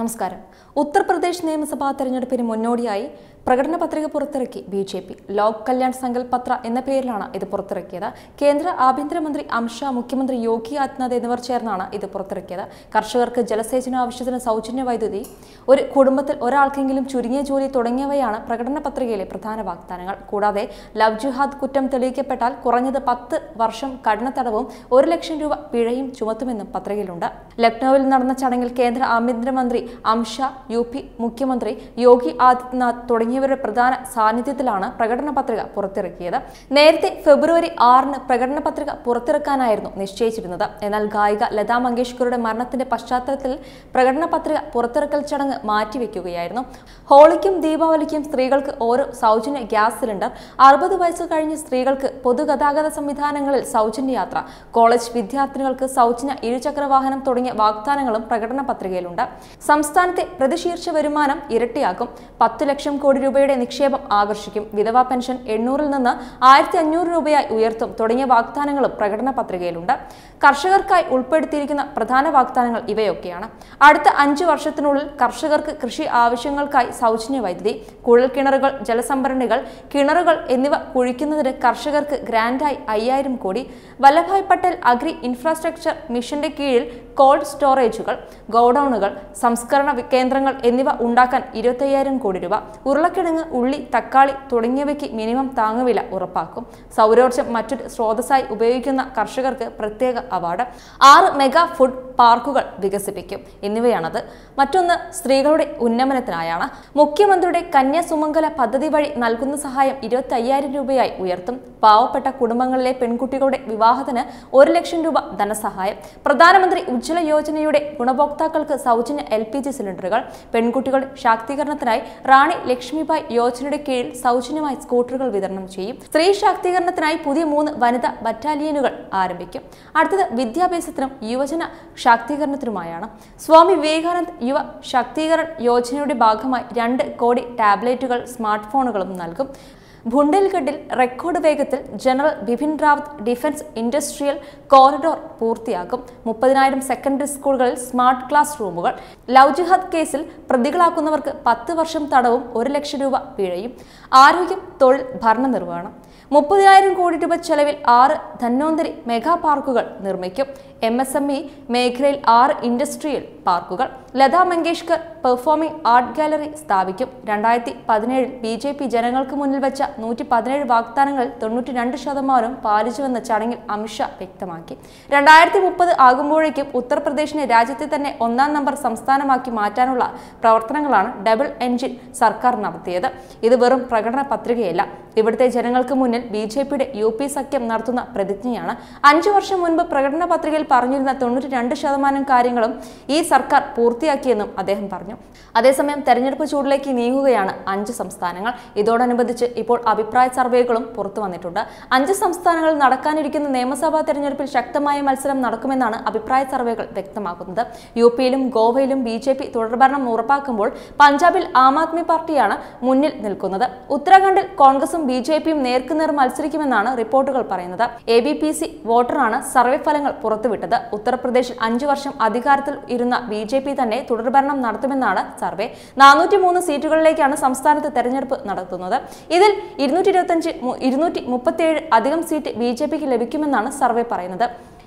നമസ്കാരം ഉത്തർപ്രദേശ് നിയമസഭാ തെരഞ്ഞെടുപ്പിന് മുന്നോടിയായി പ്രകടന പത്രിക പുറത്തിറക്കി B J P Lok Kalyan Sankalp Patra എന്ന പേരിലാണ് ഇത് പുറത്തിറക്കിയത് കേന്ദ്ര ആഭ്യന്തരമന്ത്രി അമിത്ഷാ മുഖ്യമന്ത്രി യോഗി ആദിത്യനാഥ് എന്നിവർ ചേർന്നാണ് ഇത് പുറത്തിറക്കിയത് കർഷകർക്ക് ജലസേചന ആവശ്യത്തിന് സൗജന്യ വൈദ്യുതി ഒരു കുടുംബത്തിൽ ഒരാൾക്കെങ്കിലും ചുരുങ്ങിയ ജോലി തുടങ്ങിയവയാണ് പ്രകടന പത്രികയിലെ പ്രധാന വാഗ്ദാനങ്ങൾ കൂടാതെ ലവ് ജിഹാദ് കുറ്റം തെളിയിക്കപ്പെട്ടാൽ കുറഞ്ഞത് പത്ത് വർഷം കഠിന തടവും ഒരു ലക്ഷം രൂപ പിഴയും ചുമത്തുമെന്നും പത്രികയിലുണ്ട് ലക്നൌവിൽ നടന്ന ചടങ്ങിൽ കേന്ദ്ര ആഭ്യന്തരമന്ത്രി അമിത്ഷാ യു പി മുഖ്യമന്ത്രി യോഗി ആദിത്യനാഥ് തുടങ്ങിയവരുടെ പ്രധാന സാന്നിധ്യത്തിലാണ് പ്രകടന പത്രിക പുറത്തിറക്കിയത് നേരത്തെ ഫെബ്രുവരി ആറിന് പ്രകടന പത്രിക പുറത്തിറക്കാനായിരുന്നു നിശ്ചയിച്ചിരുന്നത് എന്നാൽ ഗായിക ലതാ മങ്കേഷ്കറുടെ മരണത്തിന്റെ പശ്ചാത്തലത്തിൽ പ്രകടന പത്രിക പുറത്തിറക്കൽ ചടങ്ങ് മാറ്റിവെക്കുകയായിരുന്നു ഹോളിക്കും ദീപാവലിക്കും സ്ത്രീകൾക്ക് ഓരോ സൗജന്യ ഗ്യാസ് സിലിണ്ടർ അറുപത് വയസ്സ് കഴിഞ്ഞ സ്ത്രീകൾക്ക് പൊതുഗതാഗത സംവിധാനങ്ങളിൽ സൗജന്യ യാത്ര കോളേജ് വിദ്യാർത്ഥിനികൾക്ക് സൗജന്യ ഇരുചക്ര വാഹനം തുടങ്ങിയ വാഗ്ദാനങ്ങളും പ്രകടന പത്രികയിലുണ്ട് സംസ്ഥാനത്തെ പ്രതിശീർഷ വരുമാനം ഇരട്ടിയാക്കും പത്ത് ലക്ഷം കോടി രൂപയുടെ നിക്ഷേപം ആകർഷിക്കും വിധവാ പെൻഷൻ എണ്ണൂറിൽ നിന്ന് ആയിരത്തി അഞ്ഞൂറ് രൂപയായി ഉയർത്തും തുടങ്ങിയ വാഗ്ദാനങ്ങളും പ്രകടന പത്രികയിലുണ്ട് കർഷകർക്കായി ഉൾപ്പെടുത്തിയിരിക്കുന്ന പ്രധാന വാഗ്ദാനങ്ങൾ ഇവയൊക്കെയാണ് അടുത്ത അഞ്ചു വർഷത്തിനുള്ളിൽ കർഷകർക്ക് കൃഷി ആവശ്യങ്ങൾക്കായി സൗജന്യ വൈദ്യുതി കുഴൽ കിണറുകൾ ജലസംഭരണികൾ കിണറുകൾ എന്നിവ കുഴിക്കുന്നതിന് കർഷകർക്ക് ഗ്രാന്റായി അയ്യായിരം കോടി വല്ലഭായ് പട്ടേൽ അഗ്രി ഇൻഫ്രാസ്ട്രക്ചർ മിഷന്റെ കീഴിൽ കോൾഡ് സ്റ്റോറേജുകൾ ഗോഡൌണുകൾ സംസ്കരണ വി- കേന്ദ്രങ്ങൾ എന്നിവ ഉണ്ടാക്കാൻ ഇരുപത്തയ്യായിരം കോടി രൂപ ഉരുളക്കിഴങ്ങ് ഉള്ളി തക്കാളി തുടങ്ങിയവയ്ക്ക് മിനിമം താങ്ങുവില ഉറപ്പാക്കും സൗരോർജ്ജം മറ്റൊരു സ്രോതസ്സായി ഉപയോഗിക്കുന്ന കർഷകർക്ക് പ്രത്യേക അവാർഡ് ആറ് മെഗാ ഫുഡ് പാർക്കുകൾ വികസിപ്പിക്കും എന്നിവയാണത് മറ്റൊന്ന് സ്ത്രീകളുടെ ഉന്നമനത്തിനായാണ് മുഖ്യമന്ത്രിയുടെ കന്യാസുമംഗല പദ്ധതി വഴി നൽകുന്ന സഹായം ഇരുപത്തി അയ്യായിരം രൂപയായി ഉയർത്തും പാവപ്പെട്ട കുടുംബങ്ങളിലെ പെൺകുട്ടികളുടെ വിവാഹത്തിന് ഒരു ലക്ഷം രൂപ ധനസഹായം പ്രധാനമന്ത്രി ഉജ്ജ്വല യോജനയുടെ ഗുണഭോക്താക്കൾക്ക് സൗജന്യ എൽ പി ജി സിലിണ്ടറുകൾ പെൺകുട്ടികളുടെ ശാക്തീകരണത്തിനായി റാണി ലക്ഷ്മിബായ് യോജനയുടെ കീഴിൽ സൗജന്യമായി സ്കൂട്ടറുകൾ വിതരണം ചെയ്യും സ്ത്രീ ശാക്തീകരണത്തിനായി പുതിയ മൂന്ന് വനിതാ ബറ്റാലിയനുകൾ ആരംഭിക്കും അടുത്തത് വിദ്യാഭ്യാസത്തിനും യുവജന ശാക്തീകരണത്തിനുമായാണ് സ്വാമി വിവേകാനന്ദ് യുവ ശാക്തീകരൺ യോജനയുടെ ഭാഗമായി രണ്ട് കോടി ടാബ്ലറ്റുകൾ സ്മാർട്ട് ഫോണുകളും നൽകും ബുണ്ടൽഗഡിൽ റെക്കോർഡ് വേഗത്തിൽ general Bipin Rawat defence industrial corridor പൂർത്തിയാക്കും മുപ്പതിനായിരം സെക്കൻഡറി സ്കൂളുകളിൽ സ്മാർട്ട് ക്ലാസ് റൂമുകൾ ലവ് ജിഹാദ് കേസിൽ പ്രതികളാക്കുന്നവർക്ക് പത്ത് വർഷം തടവും ഒരു ലക്ഷം രൂപ പിഴയും ആരോഗ്യം തൊഴിൽ ഭരണനിർവഹണം മുപ്പതിനായിരം കോടി രൂപ ചെലവിൽ ആറ് ധന്വന്തരി മെഗാ പാർക്കുകൾ നിർമ്മിക്കും എം എസ് എം ഇ മേഖലയിൽ ആറ് ഇൻഡസ്ട്രിയൽ പാർക്കുകൾ Lata Mangeshkar performing art gallery സ്ഥാപിക്കും രണ്ടായിരത്തി പതിനേഴിൽ ബി ജെ പി ജനങ്ങൾക്ക് മുന്നിൽ വെച്ച നൂറ്റി പതിനേഴ് വാഗ്ദാനങ്ങളിൽ തൊണ്ണൂറ്റി രണ്ട് ശതമാനം പാലിച്ചുവെന്ന് ചടങ്ങിൽ അമിത്ഷാ വ്യക്തമാക്കി രണ്ടായിരത്തി മുപ്പത് ആകുമ്പോഴേക്കും ഉത്തർപ്രദേശിനെ രാജ്യത്തെ തന്നെ ഒന്നാം നമ്പർ സംസ്ഥാനമാക്കി മാറ്റാനുള്ള പ്രവർത്തനങ്ങളാണ് ഡബിൾ എൻജിൻ സർക്കാർ നടത്തിയത് ഇത് വെറും പ്രകടന പത്രികയല്ല ഇവിടുത്തെ ജനങ്ങൾക്ക് മുന്നിൽ ബി ജെ പിയുടെ യു പി സഖ്യം നടത്തുന്ന പ്രതിജ്ഞയാണ് അഞ്ചു വർഷം മുൻപ് പ്രകടന പത്രികയിൽ പറഞ്ഞിരുന്ന തൊണ്ണൂറ്റി രണ്ട് ശതമാനം കാര്യങ്ങളും ഈ സർക്കാർ പൂർത്തിയാക്കിയെന്നും അദ്ദേഹം പറഞ്ഞു അതേസമയം തെരഞ്ഞെടുപ്പ് ചൂടിലേക്ക് നീങ്ങുകയാണ് അഞ്ച് സംസ്ഥാനങ്ങൾ ഇതോടനുബന്ധിച്ച് ഇപ്പോൾ അഭിപ്രായ സർവേകളും പുറത്തു വന്നിട്ടുണ്ട് അഞ്ച് സംസ്ഥാനങ്ങളിൽ നടക്കാനിരിക്കുന്ന നിയമസഭാ തെരഞ്ഞെടുപ്പിൽ ശക്തമായ മത്സരം നടക്കുമെന്നാണ് അഭിപ്രായ സർവേകൾ വ്യക്തമാക്കുന്നത് യു പിയിലും ഗോവയിലും ബി ജെ പി തുടർഭരണം ഉറപ്പാക്കുമ്പോൾ പഞ്ചാബിൽ ആം ആദ്മി പാർട്ടിയാണ് മുന്നിൽ നിൽക്കുന്നത് ഉത്തരാഖണ്ഡിൽ കോൺഗ്രസും ബി ജെ പിയും നേർക്കുനേർ മത്സരിക്കുമെന്നാണ് റിപ്പോർട്ടുകൾ പറയുന്നത് എ ബി പി സി വോട്ടറാണ് സർവേ ഫലങ്ങൾ പുറത്തുവിട്ടത് ഉത്തർപ്രദേശിൽ അഞ്ചു വർഷം അധികാരത്തിൽ ഇരുന്ന ബി ജെ പി തന്നെ തുടർഭരണം നടത്തുമെന്നാണ് സർവേ നാനൂറ്റി മൂന്ന് സീറ്റുകളിലേക്കാണ് സംസ്ഥാനത്ത് തെരഞ്ഞെടുപ്പ് നടത്തുന്നത് ഇതിൽ ഇരുന്നൂറ്റി ഇരുപത്തഞ്ച് ഇരുന്നൂറ്റി മുപ്പത്തിയേഴ് അധികം സീറ്റ് ബി ജെ പിക്ക് ലഭിക്കുമെന്നാണ് സർവേ പറയുന്നത്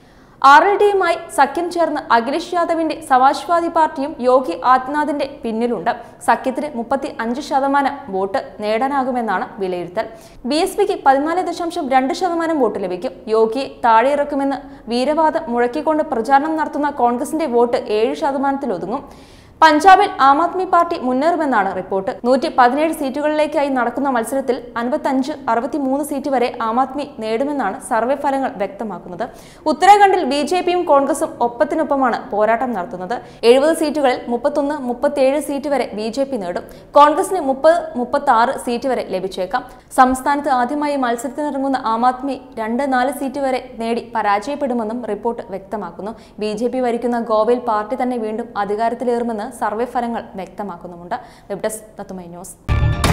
ആർ എൽ ഡിയുമായി സഖ്യം ചേർന്ന് അഖിലേഷ് യാദവിന്റെ സമാജ്വാദി പാർട്ടിയും യോഗി ആദിത്യനാഥിന്റെ പിന്നിലുണ്ട് സഖ്യത്തിന് മുപ്പത്തി അഞ്ച് ശതമാനം വോട്ട് നേടാനാകുമെന്നാണ് വിലയിരുത്തൽ ബി എസ് പിക്ക് പതിനാല് ദശാംശം രണ്ട് ശതമാനം വോട്ട് ലഭിക്കും യോഗിയെ താഴെയിറക്കുമെന്ന് വീരവാദം മുഴക്കിക്കൊണ്ട് പ്രചാരണം നടത്തുന്ന കോൺഗ്രസിന്റെ വോട്ട് ഏഴ് ശതമാനത്തിൽ ഒതുങ്ങും പഞ്ചാബിൽ ആം ആദ്മി പാർട്ടി മുന്നേറുമെന്നാണ് റിപ്പോർട്ട് നൂറ്റി പതിനേഴ് സീറ്റുകളിലേക്കായി നടക്കുന്ന മത്സരത്തിൽ അൻപത്തഞ്ച് അറുപത്തിമൂന്ന് സീറ്റ് വരെ ആം ആദ്മി നേടുമെന്നാണ് സർവേ ഫലങ്ങൾ വ്യക്തമാക്കുന്നത് ഉത്തരാഖണ്ഡിൽ ബി ജെ പിയും കോൺഗ്രസും ഒപ്പത്തിനൊപ്പമാണ് പോരാട്ടം നടത്തുന്നത് എഴുപത് സീറ്റുകളിൽ മുപ്പത്തൊന്ന് മുപ്പത്തിയേഴ് സീറ്റ് വരെ ബി ജെ പി നേടും കോൺഗ്രസിന് മുപ്പത് മുപ്പത്തി ആറ് സീറ്റ് വരെ ലഭിച്ചേക്കാം സംസ്ഥാനത്ത് ആദ്യമായി മത്സരത്തിനിറങ്ങുന്ന ആം ആദ്മി രണ്ട് നാല് സീറ്റ് വരെ നേടി പരാജയപ്പെടുമെന്നും റിപ്പോർട്ട് വ്യക്തമാക്കുന്നു ബി ജെ പി ഭരിക്കുന്ന ഗോവയിൽ പാർട്ടി തന്നെ വീണ്ടും അധികാരത്തിലേറുമെന്ന് സർവേ ഫലങ്ങൾ വ്യക്തമാക്കുന്നുമുണ്ട് വെബ് ഡെസ്ക് തത്തുമൈ ന്യൂസ്